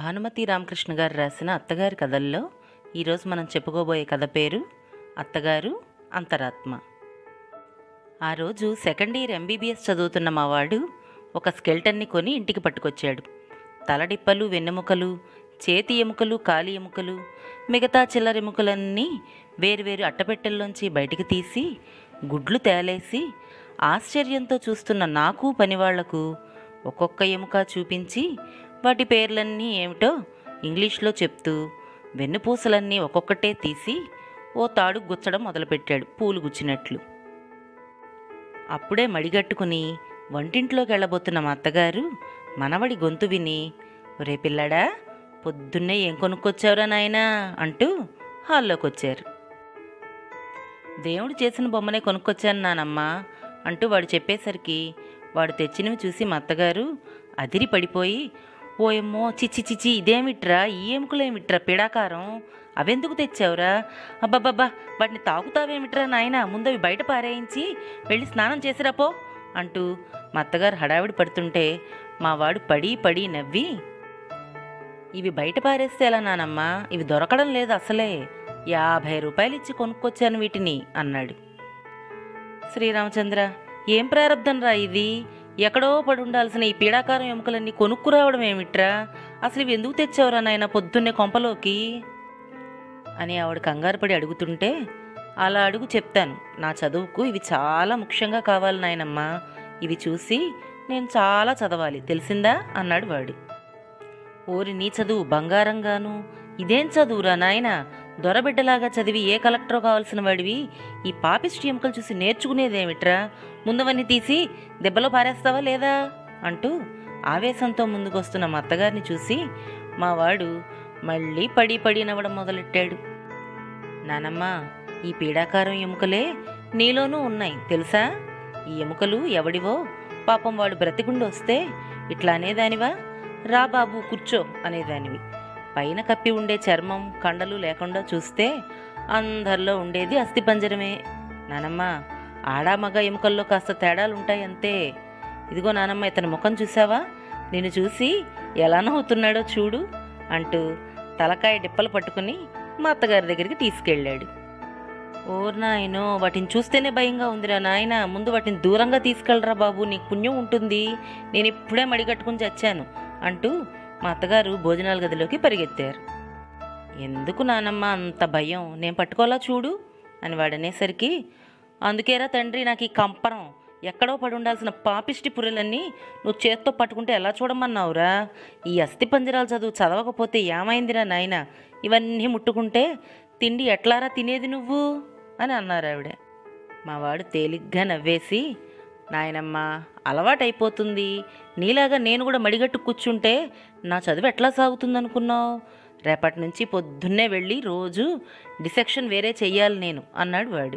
భానుమతి రామకృష్ణ గారు రాసిన అత్తగారి కథల్లో ఈరోజు మనం చెప్పుకోబోయే కథ పేరు అత్తగారు అంతరాత్మ ఆ రోజు సెకండ్ ఇయర్ ఎంబీబీఎస్ చదువుతున్న మా వాడు ఒక స్కెల్టన్ని కొని ఇంటికి పట్టుకొచ్చాడు తలడిప్పలు వెన్నెముకలు చేతి ఎముకలు కాలి ఎముకలు మిగతా చిల్లర ఎముకలన్నీ వేరువేరు అట్టపెట్టెల్లోంచి బయటికి తీసి గుడ్లు తేలేసి ఆశ్చర్యంతో చూస్తున్న నాకు పనివాళ్లకు ఒక్కొక్క ఎముక చూపించి వాటి పేర్లన్నీ ఏమిటో ఇంగ్లీష్లో చెప్తూ వెన్నుపూసలన్నీ ఒక్కొక్కటే తీసి ఓ తాడు గుచ్చడం మొదలుపెట్టాడు పూలు గుచ్చినట్లు అప్పుడే మడిగట్టుకుని వంటింట్లోకి వెళ్ళబోతున్న మా అత్తగారు మనవడి గొంతు విని ఒరే పిల్లాడా పొద్దున్నే ఏం కొనుక్కొచ్చావురా నాయనా అంటూ హాల్లోకి వచ్చారు దేవుడు చేసిన బొమ్మనే కొనుక్కొచ్చాను నానమ్మ అంటూ వాడు చెప్పేసరికి వాడు తెచ్చినవి చూసి మా అత్తగారు అదిరి పడిపోయి ఓయమ్మో చిచ్చి చిచ్చి ఇదేమిట్రా ఈ ఎముకలేమిట్రా పీడాకారం అవెందుకు తెచ్చావురా అబ్బబ్బబ్బా వాటిని తాగుతావేమిట్రా నాయన ముందు అవి బయట పారేయించి వెళ్ళి స్నానం చేసిరాపో అంటూ మా అత్తగారు హడావిడి పడుతుంటే మా వాడు పడి పడి నవ్వి ఇవి బయట పారేస్తే ఎలా నానమ్మా ఇవి దొరకడం లేదు అసలే యాభై రూపాయలు ఇచ్చి కొనుక్కొచ్చాను వీటిని అన్నాడు శ్రీరామచంద్ర ఏం ప్రారంధం రా ఇది ఎక్కడో పడి ఉండాల్సిన ఈ పీడాకారం ఎముకలన్నీ కొనుక్కురావడం ఏమిట్రా అసలు ఇవి ఎందుకు తెచ్చావురా నాయన పొద్దున్నే కొంపలోకి అని ఆవిడ కంగారు పడి అడుగుతుంటే అలా అడుగు చెప్తాను నా చదువుకు ఇవి చాలా ముఖ్యంగా కావాలి నాయనమ్మా ఇవి చూసి నేను చాలా చదవాలి తెలిసిందా అన్నాడు వాడు ఓరి నీ చదువు బంగారంగాను ఇదేం చదువురా నాయన దొరబిడ్డలాగా చదివి ఏ కలెక్టర్ కావాల్సిన వాడివి ఈ పాపిష్టి ఎముకలు చూసి నేర్చుకునేదేమిట్రా ముందువన్నీ తీసి దెబ్బలో పారేస్తావా లేదా అంటూ ఆవేశంతో ముందుకొస్తున్న మా అత్తగారిని చూసి మా వాడు మళ్ళీ పడి పడి నవ్వడం మొదలెట్టాడు నానమ్మ ఈ పీడాకారం ఎముకలే నీలోనూ ఉన్నాయి తెలుసా ఈ ఎముకలు ఎవడివో పాపం వాడు బ్రతికుండి వస్తే ఇట్లా అనేదానివా రా బాబు కూర్చో అనేదానివి పైన కప్పి ఉండే చర్మం కండలు లేకుండా చూస్తే అందరిలో ఉండేది అస్థిపంజరమే నానమ్మ ఆడా మగ ఎముకల్లో కాస్త తేడాలు ఉంటాయి అంతే ఇదిగో నానమ్మ ఇతని ముఖం చూసావా నిన్ను చూసి ఎలా నవ్వుతున్నాడో చూడు అంటూ తలకాయ డిప్పలు పట్టుకుని మా అత్తగారి దగ్గరికి తీసుకెళ్ళాడు ఓర్ నాయనో వాటిని చూస్తేనే భయంగా ఉందిరా నాయన ముందు వాటిని దూరంగా తీసుకెళ్ళరా బాబు నీకు పుణ్యం ఉంటుంది నేను ఇప్పుడే మడిగట్టుకుని చచ్చాను అంటూ మా అత్తగారు భోజనాల గదిలోకి పరిగెత్తారు ఎందుకు నానమ్మ అంత భయం నేను పట్టుకోలా చూడు అని వాడనేసరికి అందుకేరా తండ్రి నాకు ఈ కంపరం ఎక్కడో పడి ఉండాల్సిన పాపిష్టి పుర్రెలన్నీ నువ్వు చేత్తో పట్టుకుంటే ఎలా చూడమన్నావురా ఈ అస్థి పంజరాలు చదువు చదవకపోతే ఏమైందిరా నాయన ఇవన్నీ ముట్టుకుంటే తిండి ఎట్లారా తినేది నువ్వు అని అన్నారు ఆవిడ మావాడు తేలిగ్గా నవ్వేసి నాయనమ్మ అలవాటైపోతుంది నీలాగా నేను కూడా మడిగట్టు కూర్చుంటే నా చదువు ఎట్లా సాగుతుందనుకున్నావు రేపటి నుంచి పొద్దున్నే వెళ్ళి రోజు డిసెక్షన్ వేరే చెయ్యాలి నేను అన్నాడు వాడు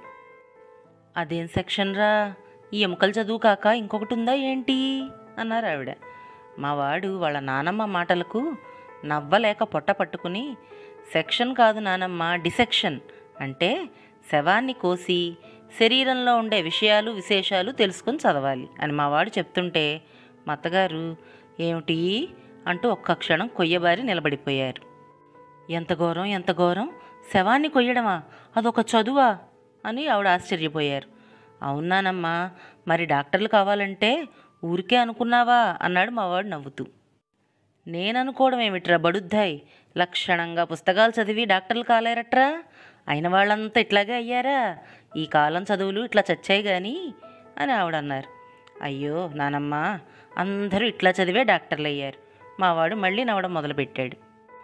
అదేం సెక్షన్ రా ఈ ఎముకల చదువు కాక ఇంకొకటి ఉందా ఏంటి అన్నారు ఆవిడ మా వాడు వాళ్ళ నానమ్మ మాటలకు నవ్వలేక పొట్ట పట్టుకుని సెక్షన్ కాదు నానమ్మ డిసెక్షన్ అంటే శవాన్ని కోసి శరీరంలో ఉండే విషయాలు విశేషాలు తెలుసుకొని చదవాలి అని మా వాడు చెప్తుంటే మా అత్తగారు ఏమిటి అంటూ ఒక్క క్షణం కొయ్యబారి నిలబడిపోయారు ఎంత ఘోరం ఎంత ఘోరం శవాన్ని కొయ్యడమా అదొక చదువా అని ఆవిడ ఆశ్చర్యపోయారు అవునానమ్మా మరి డాక్టర్లు కావాలంటే ఊరికే అనుకున్నావా అన్నాడు మావాడు నవ్వుతూ నేననుకోవడం ఏమిట్రా బడుద్దాయ్ లక్షణంగా పుస్తకాలు చదివి డాక్టర్లు కాలేరట్రా అయిన వాళ్ళంతా ఇట్లాగే అయ్యారా ఈ కాలం చదువులు ఇట్లా చచ్చాయి కానీ అని ఆవిడ అన్నారు అయ్యో నానమ్మ అందరూ ఇట్లా చదివే డాక్టర్లు అయ్యారు మావాడు మళ్ళీ నవ్వడం మొదలుపెట్టాడు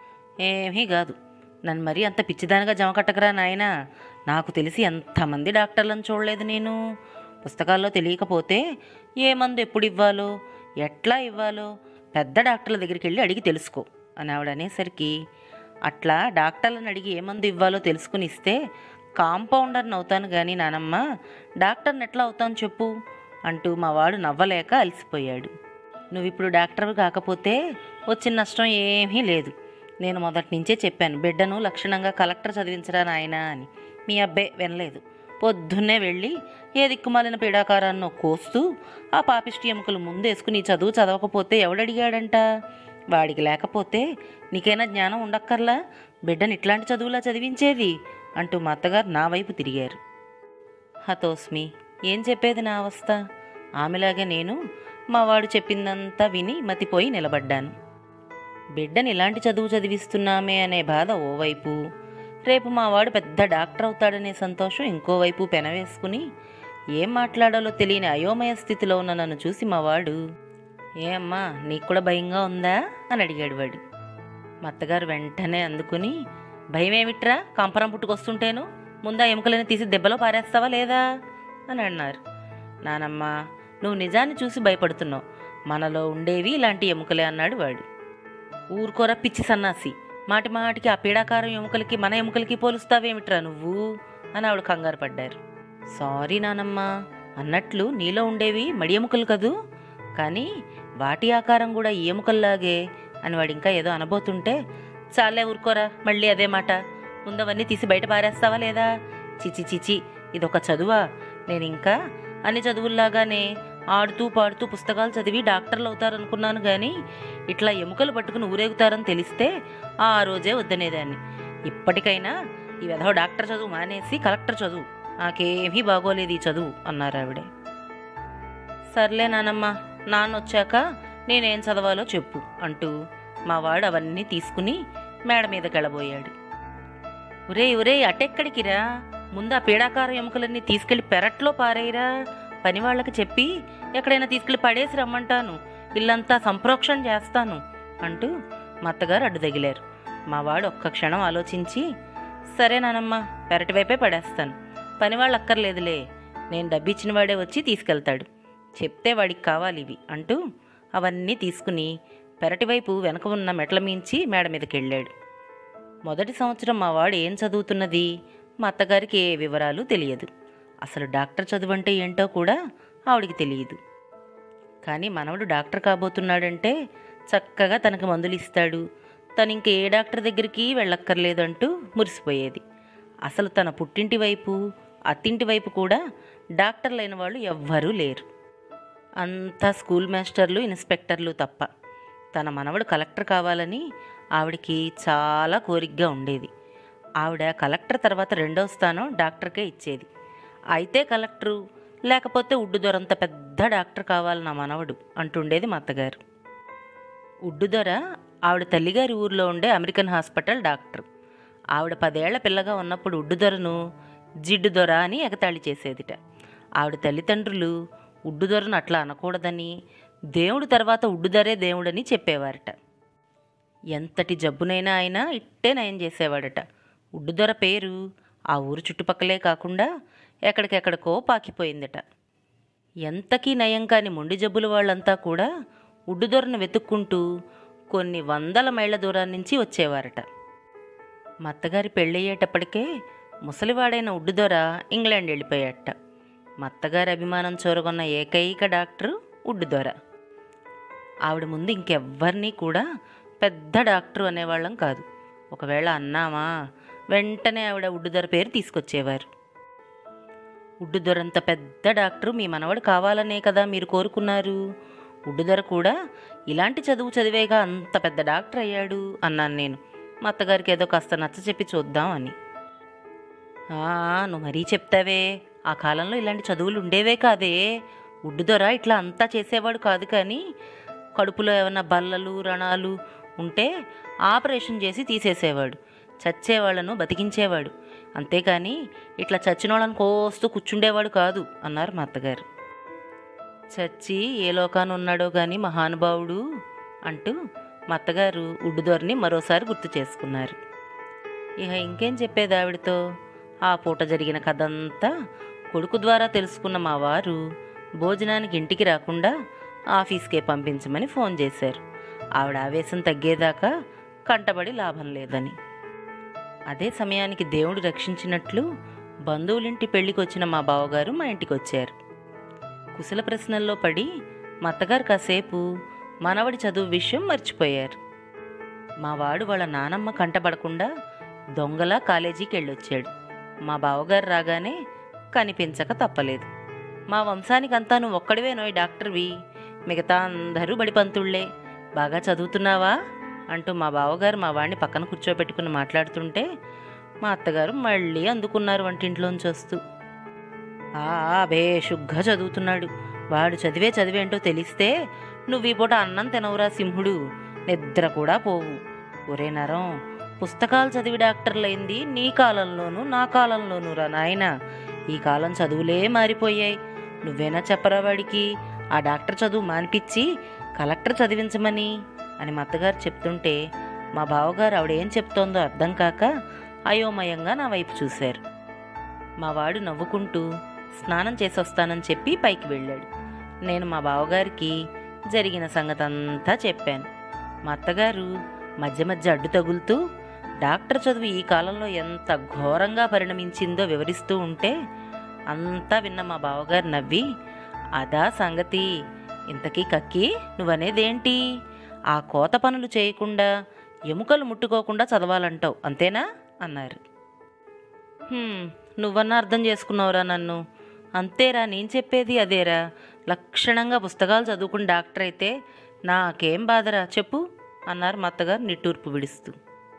ఏమీ కాదు నన్ను మరీ అంత పిచ్చిదానిగా జమ కట్టకరా నాయనా నాకు తెలిసి ఎంతమంది డాక్టర్లను చూడలేదు నేను పుస్తకాల్లో తెలియకపోతే ఏ మందు ఎప్పుడు ఇవ్వాలో ఎట్లా ఇవ్వాలో పెద్ద డాక్టర్ల దగ్గరికి వెళ్ళి అడిగి తెలుసుకో అని ఆవిడ అనేసరికి అట్లా డాక్టర్లను అడిగి ఏ మందు ఇవ్వాలో తెలుసుకుని ఇస్తే కాంపౌండర్ని అవుతాను కానీ నానమ్మ డాక్టర్ని ఎట్లా అవుతాను చెప్పు అంటూ మా వాడు నవ్వలేక అలసిపోయాడు నువ్వు ఇప్పుడు డాక్టర్ కాకపోతే వచ్చిన నష్టం ఏమీ లేదు నేను మొదటి నుంచే చెప్పాను బిడ్డను లక్షణంగా కలెక్టర్ చదివించరా నాయన అని మీ అబ్బాయి వినలేదు పొద్దున్నే వెళ్ళి ఏ దిక్కుమాలిన పీడాకారాన్నో కోస్తూ ఆ పాపిష్టి ఎముకలు ముందేసుకుని చదువు చదవకపోతే ఎవడడిగాడంట వాడికి లేకపోతే నీకైనా జ్ఞానం ఉండక్కర్లా బిడ్డని ఇట్లాంటి చదువులా చదివించేది అంటూ మా అత్తగారు నా వైపు తిరిగారు హతోస్మి ఏం చెప్పేది నా అవస్థ ఆమెలాగే నేను మా వాడు చెప్పిందంతా విని మతిపోయి నిలబడ్డాను బిడ్డని ఇలాంటి చదువు చదివిస్తున్నామే అనే బాధ ఓవైపు రేపు మా వాడు పెద్ద డాక్టర్ అవుతాడనే సంతోషం ఇంకోవైపు పెనవేసుకుని ఏం మాట్లాడాలో తెలియని అయోమయ స్థితిలో ఉన్న నన్ను చూసి మా వాడు ఏ అమ్మా నీకు కూడా భయంగా ఉందా అని అడిగాడు వాడు మా అత్తగారు వెంటనే అందుకుని భయమేమిట్రా కంపరం పుట్టుకొస్తుంటేను ముందా ఎముకలని తీసి దెబ్బలో పారేస్తావా లేదా అని అన్నారు నానమ్మ నువ్వు నిజాన్ని చూసి భయపడుతున్నావు మనలో ఉండేవి ఇలాంటి ఎముకలే అన్నాడు వాడు ఊరుకోర పిచ్చి సన్నాసి మాటి మాటికి ఆ పీడాకారం ఎముకలకి మన ఎముకలకి పోలుస్తావేమిట్రా నువ్వు అని ఆవిడ కంగారు పడ్డారు సారీ నానమ్మ అన్నట్లు నీలో ఉండేవి మడి ఎముకలు కదూ కానీ వాటి ఆకారం కూడా ఈ ఎముకల్లాగే అని వాడు ఇంకా ఏదో అనబోతుంటే చాలే ఊరుకోరా మళ్ళీ అదే మాట ముందవన్నీ తీసి బయట పారేస్తావా లేదా చిచి చిచి ఇదొక చదువా నేను ఇంకా అన్ని చదువుల్లాగానే ఆడుతూ పాడుతూ పుస్తకాలు చదివి డాక్టర్లు అవుతారనుకున్నాను కానీ ఇట్లా ఎముకలు పట్టుకుని ఊరేగుతారని తెలిస్తే ఆ రోజే వద్దనేదాన్ని ఇప్పటికైనా ఈ విధవ డాక్టర్ చదువు మానేసి కలెక్టర్ చదువు నాకేమీ బాగోలేదు ఈ చదువు అన్నారు ఆవిడే సర్లే నానమ్మ నాన్న వచ్చాక నేనేం చదవాలో చెప్పు అంటూ మా వాడు అవన్నీ తీసుకుని మేడ మీదకి వెళ్ళబోయాడు ఒరే ఒరే అటెక్కడికిరా ముందు ఆ పీడాకార ఎముకలన్నీ తీసుకెళ్లి పెరట్లో పారేయరా పని వాళ్ళకి చెప్పి ఎక్కడైనా తీసుకెళ్లి పడేసి రమ్మంటాను ఇల్లంతా సంప్రోక్షణ చేస్తాను అంటూ మా అత్తగారు అడ్డు తగిలారు మా వాడు ఒక్క క్షణం ఆలోచించి సరే నానమ్మ పెరటి వైపే పడేస్తాను పని వాళ్ళు అక్కర్లేదులే నేను డబ్బిచ్చిన వాడే వచ్చి తీసుకెళ్తాడు చెప్తే వాడికి కావాలి ఇవి అంటూ అవన్నీ తీసుకుని పెరటి వైపు వెనక ఉన్న మెట్ల మించి మేడ మీదకి వెళ్ళాడు మొదటి సంవత్సరం మా వాడు ఏం చదువుతున్నది మా అత్తగారికి ఏ వివరాలు తెలియదు అసలు డాక్టర్ చదువు అంటే ఏంటో కూడా ఆవిడికి తెలియదు కానీ మనవడు డాక్టర్ కాబోతున్నాడంటే చక్కగా తనకు మందులు ఇస్తాడు తను ఇంక ఏ డాక్టర్ దగ్గరికి వెళ్ళక్కర్లేదంటూ మురిసిపోయేది అసలు తన పుట్టింటి వైపు అత్తింటి వైపు కూడా డాక్టర్లైన వాళ్ళు ఎవ్వరూ లేరు అంతా స్కూల్ మాస్టర్లు ఇన్స్పెక్టర్లు తప్ప తన మనవడు కలెక్టర్ కావాలని ఆవిడికి చాలా కోరికగా ఉండేది ఆవిడ కలెక్టర్ తర్వాత రెండో స్థానం డాక్టర్కే ఇచ్చేది అయితే కలెక్టరు లేకపోతే ఉడ్డు దొరంత పెద్ద డాక్టర్ కావాలి నా మనవడు అంటుండేది మా అత్తగారు ఉడ్డు దొర ఆవిడ తల్లిగారి ఊర్లో ఉండే అమెరికన్ హాస్పిటల్ డాక్టర్ ఆవిడ పదేళ్ల పిల్లగా ఉన్నప్పుడు ఉడ్డు దొరను జిడ్డు దొర అని ఎగతాళి చేసేదిట ఆవిడ తల్లిదండ్రులు ఉడ్డు దొరను అట్లా అనకూడదని దేవుడు తర్వాత ఉడ్డుదరే దేవుడని చెప్పేవారట ఎంతటి జబ్బునైనా ఆయన ఇట్టే నయం చేసేవాడట ఉడ్డుదొర పేరు ఆ ఊరు చుట్టుపక్కలే కాకుండా ఎక్కడికెక్కడికో పాకిపోయిందట ఎంతకీ నయం కాని మొండి జబ్బుల వాళ్ళంతా కూడా ఉడ్డుదొరను వెతుక్కుంటూ కొన్ని వందల మైళ్ళ దూరం నుంచి వచ్చేవారట మా అత్తగారి పెళ్ళయ్యేటప్పటికే ముసలివాడైన ఉడ్డుదొర ఇంగ్లాండ్ వెళ్ళిపోయాట మా అత్తగారి అభిమానం చూరగొన్న ఏకైక డాక్టరు ఉడ్డుదొర ఆవిడ ముందు ఇంకెవ్వరినీ కూడా పెద్ద డాక్టరు అనేవాళ్ళం కాదు ఒకవేళ అన్నామా వెంటనే ఆవిడ ఉడ్డుదొర పేరు తీసుకొచ్చేవారు ఉడ్డుదొరంత పెద్ద డాక్టరు మీ మనవడు కావాలనే కదా మీరు కోరుకున్నారు ఉడ్డుదొర కూడా ఇలాంటి చదువు చదివేగా అంత పెద్ద డాక్టర్ అయ్యాడు అన్నాను నేను మా అత్తగారికి ఏదో కాస్త నచ్చ చెప్పి చూద్దాం అని "ఆ, నువ్వు మరీ చెప్తావే ఆ కాలంలో ఇలాంటి చదువులు ఉండేవే కాదే ఉడ్డుదొర ఇట్లా అంతా చేసేవాడు కాదు కానీ కడుపులో ఏమన్నా బల్లలు రణాలు ఉంటే ఆపరేషన్ చేసి తీసేసేవాడు చచ్చేవాళ్లను బతికించేవాడు అంతేకాని ఇట్లా చచ్చిన వాళ్ళని కోస్తూ కూర్చుండేవాడు కాదు అన్నారు మా అత్తగారు చచ్చి ఏ లోకాన ఉన్నాడో గాని మహానుభావుడు అంటూ మా అత్తగారు ఉడ్డుదొరని మరోసారి గుర్తు చేసుకున్నారు ఇక ఇంకేం చెప్పేది ఆవిడతో ఆ పూట జరిగిన కథంతా కొడుకు ద్వారా తెలుసుకున్న మా వారు భోజనానికి ఇంటికి రాకుండా ఆఫీస్కే పంపించమని ఫోన్ చేశారు ఆవిడ ఆవేశం తగ్గేదాకా కంటబడి లాభం లేదని అదే సమయానికి దేవుడు రక్షించినట్లు బంధువులింటి పెళ్లికి వచ్చిన మా బావగారు మా ఇంటికి వచ్చారు కుశల ప్రశ్నల్లో పడి మా అత్తగారు కాసేపు మనవడి చదువు విషయం మర్చిపోయారు మా వాడు వాళ్ళ నానమ్మ కంటపడకుండా దొంగలా కాలేజీకి వెళ్ళొచ్చాడు మా బావగారు రాగానే కనిపించక తప్పలేదు మా వంశానికంతా నువ్వు ఒక్కడివే నోయ్ డాక్టర్వి మిగతా అందరూ బడిపంతుళ్లే బాగా చదువుతున్నావా అంటూ మా బావగారు మా వాడిని పక్కన కూర్చోబెట్టుకుని మాట్లాడుతుంటే మా అత్తగారు మళ్ళీ అందుకున్నారు వంటింట్లోంచి వస్తూ ఆ బేషుగ్గా చదువుతున్నాడు వాడు చదివే చదివేంటో తెలిస్తే నువ్వు ఈ పూట అన్నం తినవురా సింహుడు నిద్ర కూడా పోవు ఒరే నరం పుస్తకాలు చదివి డాక్టర్లైంది నీ కాలంలోనూ నా కాలంలోనూ రా నాయన ఈ కాలం చదువులే మారిపోయాయి నువ్వేనా చెప్పరా వాడికి ఆ డాక్టర్ చదువు మానిపించి కలెక్టర్ చదివించమని అని మా అత్తగారు చెప్తుంటే మా బావగారు ఆవిడేం చెప్తోందో అర్థం కాక అయోమయంగా నా వైపు చూశారు మా వాడు నవ్వుకుంటూ స్నానం చేసి వస్తానని చెప్పి పైకి వెళ్ళాడు నేను మా బావగారికి జరిగిన సంగతంతా చెప్పాను మా అత్తగారు మధ్య మధ్య అడ్డు తగులుతూ డాక్టర్ చదువు ఈ కాలంలో ఎంత ఘోరంగా పరిణమించిందో వివరిస్తూ ఉంటే అంతా విన్న మా బావగారు నవ్వి అదా సంగతి ఇంతకీ కక్కి నువ్వనేదేంటి ఆ కోత పనులు చేయకుండా ఎముకలు ముట్టుకోకుండా చదవాలంటావు అంతేనా అన్నారు "హ్మ్, నువ్వన్నా అర్థం చేసుకున్నావురా నన్ను అంతేరా నేను చెప్పేది అదేరా లక్షణంగా పుస్తకాలు చదువుకుని డాక్టర్ అయితే నాకేం బాధరా చెప్పు అన్నారు మా అత్తగారు నిట్టూర్పు విడుస్తూ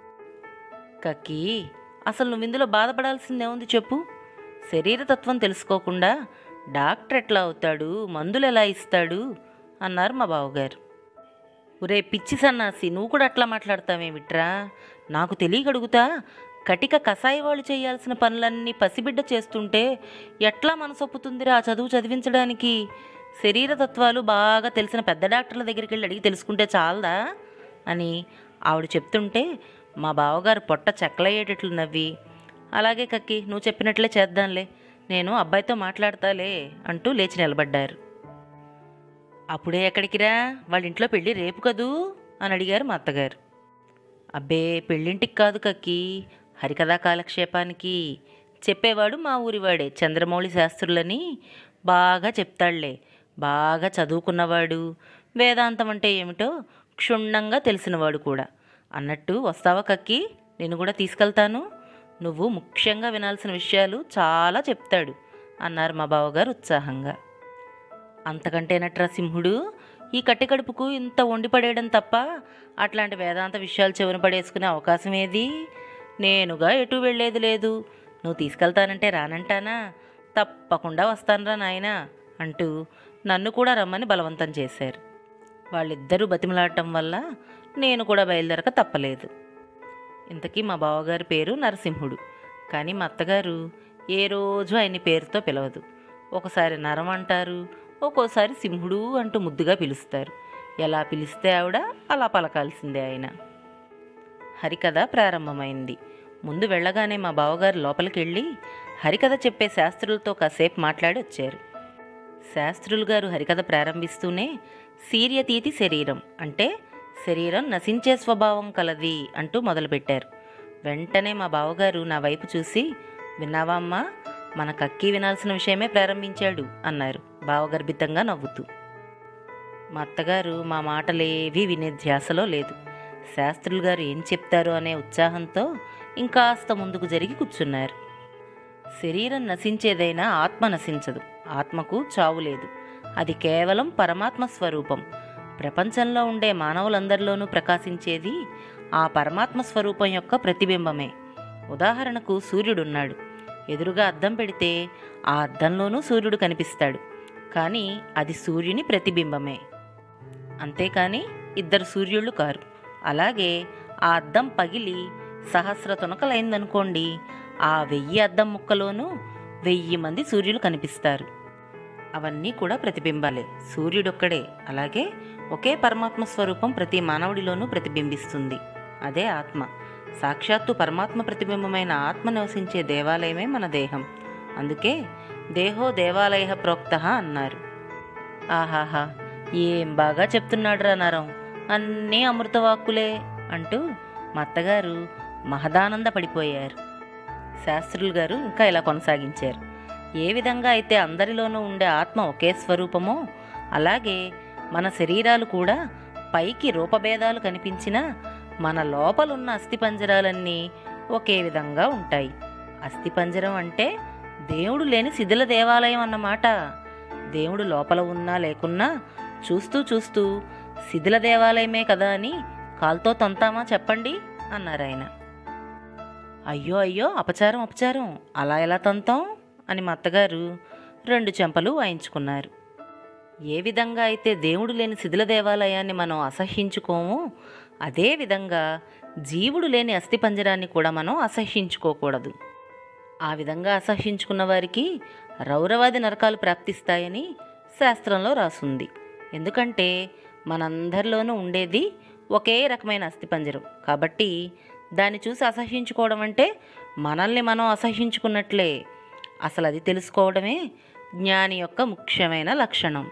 కక్కి అసలు నువ్వు ఇందులో బాధపడాల్సిందేముంది చెప్పు శరీరతత్వం తెలుసుకోకుండా డాక్టర్ ఎట్లా అవుతాడు మందులు ఎలా ఇస్తాడు అన్నారు మా బావగారు ఒరే పిచ్చి సన్నాసి నువ్వు కూడా అట్లా మాట్లాడతావేమిట్రా నాకు తెలియగడుగుతా కటిక కసాయి వాళ్ళు చేయాల్సిన పనులన్నీ పసిబిడ్డ చేస్తుంటే ఎట్లా మనసొప్పుతుందిరా ఆ చదువు చదివించడానికి శరీరతత్వాలు బాగా తెలిసిన పెద్ద డాక్టర్ల దగ్గరికి వెళ్ళి అడిగి తెలుసుకుంటే చాలదా అని ఆవిడ చెప్తుంటే మా బావగారు పొట్ట చెక్కలయ్యేటట్లు నవ్వి అలాగే కక్కి నువ్వు చెప్పినట్లే చేద్దాంలే నేను అబ్బాయితో మాట్లాడతాలే అంటూ లేచి నిలబడ్డారు అప్పుడే ఎక్కడికిరా వాళ్ళ ఇంట్లో పెళ్ళి రేపు కదూ అని అడిగారు మా అత్తగారు అబ్బే పెళ్ళింటికి కాదు కక్కి హరికథా కాలక్షేపానికి చెప్పేవాడు మా ఊరివాడే చంద్రమౌళి శాస్త్రులని బాగా చెప్తాడులే బాగా చదువుకున్నవాడు వేదాంతం అంటే ఏమిటో క్షుణ్ణంగా తెలిసినవాడు కూడా అన్నట్టు వస్తావా కక్కి నేను కూడా తీసుకెళ్తాను నువ్వు ముఖ్యంగా వినాల్సిన విషయాలు చాలా చెప్తాడు అన్నారు మా బావగారు ఉత్సాహంగా అంతకంటేనట్రా సింహుడు ఈ కట్టె కడుపుకు ఇంత వండి పడేయడం తప్ప అట్లాంటి వేదాంత విషయాలు చెవున పడేసుకునే అవకాశం ఏది నేనుగా ఎటు వెళ్ళేది లేదు నువ్వు తీసుకెళ్తానంటే రానంటానా తప్పకుండా వస్తానురా నాయనా అంటూ నన్ను కూడా రమ్మని బలవంతం చేశారు వాళ్ళిద్దరూ బతిమలాడటం వల్ల నేను కూడా బయలుదేరక తప్పలేదు ఇంతకీ మా బావగారి పేరు నరసింహుడు కానీ మా అత్తగారు ఏ రోజు ఆయన్ని పేరుతో పిలవదు ఒకసారి నరం అంటారు ఒక్కోసారి సింహుడు అంటూ ముద్దుగా పిలుస్తారు ఎలా పిలిస్తే ఆవిడ అలా పలకాల్సిందే ఆయన హరికథ ప్రారంభమైంది ముందు వెళ్ళగానే మా బావగారు లోపలికి వెళ్ళి హరికథ చెప్పే శాస్త్రులతో కాసేపు మాట్లాడి వచ్చారు శాస్త్రులు గారు హరికథ ప్రారంభిస్తూనే సీర్యతీతి శరీరం అంటే శరీరం నశించే స్వభావం కలది అంటూ మొదలుపెట్టారు వెంటనే మా బావగారు నా వైపు చూసి విన్నావా అమ్మా మన కక్కి వినాల్సిన విషయమే ప్రారంభించాడు అన్నారు భావగర్భితంగా నవ్వుతూ మా అత్తగారు మా మాటలేవీ వినే ధ్యాసలో లేదు శాస్త్రులు గారు ఏం చెప్తారు అనే ఉత్సాహంతో ఇంకాస్త ముందుకు జరిగి కూర్చున్నారు శరీరం నశించేదైనా ఆత్మ నశించదు ఆత్మకు చావు లేదు అది కేవలం పరమాత్మ స్వరూపం ప్రపంచంలో ఉండే మానవులందరిలోనూ ప్రకాశించేది ఆ పరమాత్మ స్వరూపం యొక్క ప్రతిబింబమే ఉదాహరణకు సూర్యుడున్నాడు ఎదురుగా అద్దం పెడితే ఆ అద్దంలోనూ సూర్యుడు కనిపిస్తాడు కానీ అది సూర్యుని ప్రతిబింబమే అంతేకాని ఇద్దరు సూర్యుళ్ళు కారు అలాగే ఆ అద్దం పగిలి సహస్ర తునకలైందనుకోండి ఆ వెయ్యి అద్దం ముక్కలోనూ వెయ్యి మంది సూర్యులు కనిపిస్తారు అవన్నీ కూడా ప్రతిబింబాలే సూర్యుడొక్కడే అలాగే ఒకే పరమాత్మ స్వరూపం ప్రతి మానవుడిలోనూ ప్రతిబింబిస్తుంది అదే ఆత్మ సాక్షాత్తు పరమాత్మ ప్రతిబింబమైన ఆత్మ నివసించే దేవాలయమే మన దేహం అందుకే దేహో దేవాలయ ప్రోక్త అన్నారు ఆహాహా ఏం బాగా చెప్తున్నాడు రా నరం అన్నీ అమృతవాక్కులే అంటూ మా అత్తగారు మహదానంద పడిపోయారు శాస్త్రులు గారు ఇంకా ఇలా కొనసాగించారు ఏ విధంగా అయితే అందరిలోనూ ఉండే ఆత్మ ఒకే స్వరూపమో అలాగే మన శరీరాలు కూడా పైకి రూపభేదాలు కనిపించినా మన లోపలున్న అస్థిపంజరాలన్నీ ఒకే విధంగా ఉంటాయి అస్థిపంజరం అంటే దేవుడు లేని శిథిల దేవాలయం అన్నమాట దేవుడు లోపల ఉన్నా లేకున్నా చూస్తూ చూస్తూ శిథిల దేవాలయమే కదా అని కాల్తో తంతామా చెప్పండి అన్నారు ఆయన అయ్యో అయ్యో అపచారం అపచారం అలా ఎలా తంతాం అని మా అత్తగారు రెండు చెంపలు వాయించుకున్నారు ఏ విధంగా అయితే దేవుడు లేని శిథిల దేవాలయాన్ని మనం అసహ్యించుకోమో అదే విధంగా జీవుడు లేని అస్థిపంజరాన్ని కూడా మనం అసహ్యించుకోకూడదు ఆ విధంగా అసహ్యించుకున్న వారికి రౌరవాది నరకాలు ప్రాప్తిస్తాయని శాస్త్రంలో రాసుంది ఎందుకంటే మనందరిలోనూ ఉండేది ఒకే రకమైన అస్థిపంజరం కాబట్టి దాన్ని చూసి అసహ్యించుకోవడం అంటే మనల్ని మనం అసహ్యించుకున్నట్లే అసలు అది తెలుసుకోవడమే జ్ఞాని యొక్క ముఖ్యమైన లక్షణం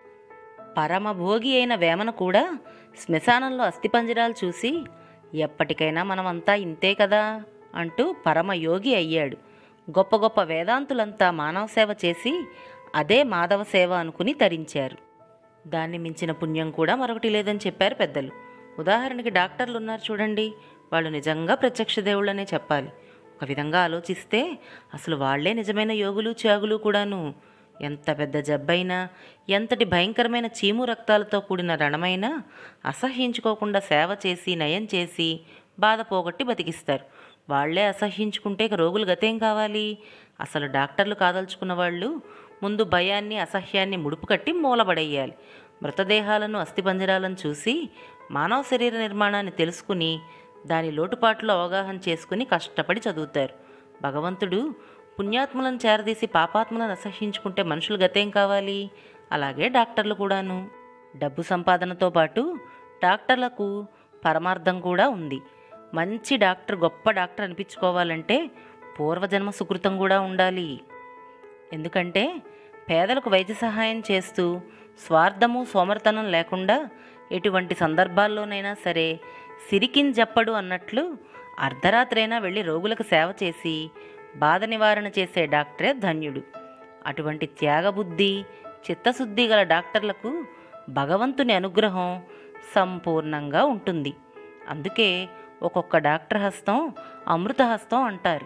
పరమభోగి అయిన వేమన కూడా శ్మశానంలో అస్థిపంజరాలు చూసి ఎప్పటికైనా మనమంతా ఇంతే కదా అంటూ పరమయోగి అయ్యాడు గొప్ప గొప్ప వేదాంతులంతా మానవ సేవ చేసి అదే మాధవ సేవ అనుకుని తరించారు దాన్ని మించిన పుణ్యం కూడా మరొకటి లేదని చెప్పారు పెద్దలు ఉదాహరణకి డాక్టర్లు ఉన్నారు చూడండి వాళ్ళు నిజంగా ప్రత్యక్ష దేవుళ్ళనే చెప్పాలి ఒక విధంగా ఆలోచిస్తే అసలు వాళ్లే నిజమైన యోగులు త్యాగులు కూడాను ఎంత పెద్ద జబ్బైనా ఎంతటి భయంకరమైన చీము రక్తాలతో కూడిన రణమైనా అసహ్యించుకోకుండా సేవ చేసి నయం చేసి బాధ పోగొట్టి బతికిస్తారు వాళ్లే అసహ్యించుకుంటే ఇక రోగులు గతేం కావాలి అసలు డాక్టర్లు కాదలుచుకున్న వాళ్ళు ముందు భయాన్ని అసహ్యాన్ని ముడుపు కట్టి మూలబడేయాలి మృతదేహాలను అస్థిపంజరాలను చూసి మానవ శరీర నిర్మాణాన్ని తెలుసుకుని దాని లోటుపాట్లు అవగాహన చేసుకుని కష్టపడి చదువుతారు భగవంతుడు పుణ్యాత్ములను చేరదీసి పాపాత్ములను అసహ్యించుకుంటే మనుషులు గతేం కావాలి అలాగే డాక్టర్లు కూడాను డబ్బు సంపాదనతో పాటు డాక్టర్లకు పరమార్థం కూడా ఉంది మంచి డాక్టర్ గొప్ప డాక్టర్ అనిపించుకోవాలంటే పూర్వజన్మ సుకృతం కూడా ఉండాలి ఎందుకంటే పేదలకు వైద్య సహాయం చేస్తూ స్వార్థము సోమర్తనం లేకుండా ఎటువంటి సందర్భాల్లోనైనా సరే సిరికిన్ జప్పడు అన్నట్లు అర్ధరాత్రైనా వెళ్ళి రోగులకు సేవ చేసి బాధ నివారణ చేసే డాక్టరే ధన్యుడు అటువంటి త్యాగబుద్ధి చిత్తశుద్ధి గల డాక్టర్లకు భగవంతుని అనుగ్రహం సంపూర్ణంగా ఉంటుంది అందుకే ఒక్కొక్క డాక్టర్ హస్తం అమృత హస్తం అంటారు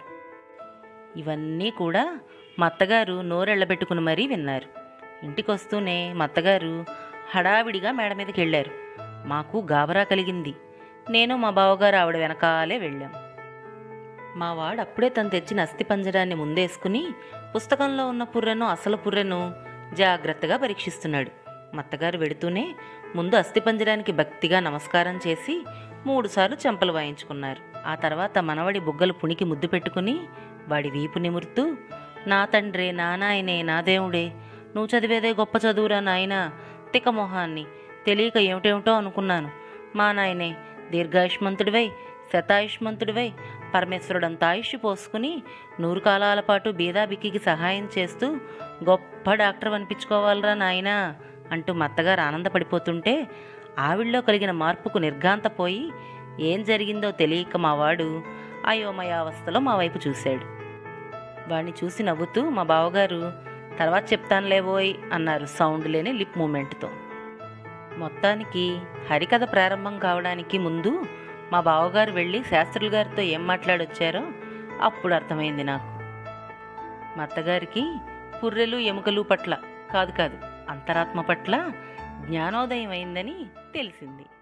ఇవన్నీ కూడా మా అత్తగారు నోరెళ్ళబెట్టుకుని మరీ విన్నారు ఇంటికొస్తూనే మా అత్తగారు హడావిడిగా మేడ మీదకి వెళ్ళారు మాకు గాబరా కలిగింది నేను మా బావగారు ఆవిడ వెనకాలే వెళ్ళాం మా వాడు అప్పుడే తను తెచ్చిన అస్థిపంజరాన్ని ముందేసుకుని పుస్తకంలో ఉన్న పుర్రెను అసలు పుర్రెను జాగ్రత్తగా పరీక్షిస్తున్నాడు మత్తగారు వెడుతూనే ముందు అస్థిపంజరానికి భక్తిగా నమస్కారం చేసి మూడుసార్లు చెంపలు వాయించుకున్నారు ఆ తర్వాత మనవడి బుగ్గలు పుణికి ముద్దు పెట్టుకుని వాడి వీపు నిమురుతూ నా తండ్రే నా నాయనే నా దేవుడే నువ్వు చదివేదే గొప్ప చదువురా నాయనా తిక్క మొహాన్ని తెలియక ఏమిటేమిటో అనుకున్నాను మా నాయనే దీర్ఘాయుష్మంతుడివై శతాయుష్మంతుడివై పరమేశ్వరుడంత ఆయుష్ పోసుకుని నూరు కాలాల పాటు బీదాబిక్కికి సహాయం చేస్తూ గొప్ప డాక్టర్ అనిపించుకోవాలరా నాయనా అంటూ మత్తగారు ఆనందపడిపోతుంటే ఆవిళ్ళలో కలిగిన మార్పుకు నిర్ఘాంతపోయి ఏం జరిగిందో తెలియక మావాడు అయోమయావస్థలో మా వైపు చూశాడు వాణ్ణి చూసి నవ్వుతూ మా బావగారు తర్వాత చెప్తానులేవోయ్ అన్నారు సౌండ్ లేని లిప్ మూమెంట్తో మొత్తానికి హరికథ ప్రారంభం కావడానికి ముందు మా బావగారు వెళ్ళి శాస్త్రుల గారితో ఏం మాట్లాడొచ్చారో అప్పుడు అర్థమైంది నాకు మా అత్తగారికి పుర్రెలు ఎముకలు పట్ల కాదు కాదు అంతరాత్మ పట్ల జ్ఞానోదయం అయిందని తెలిసింది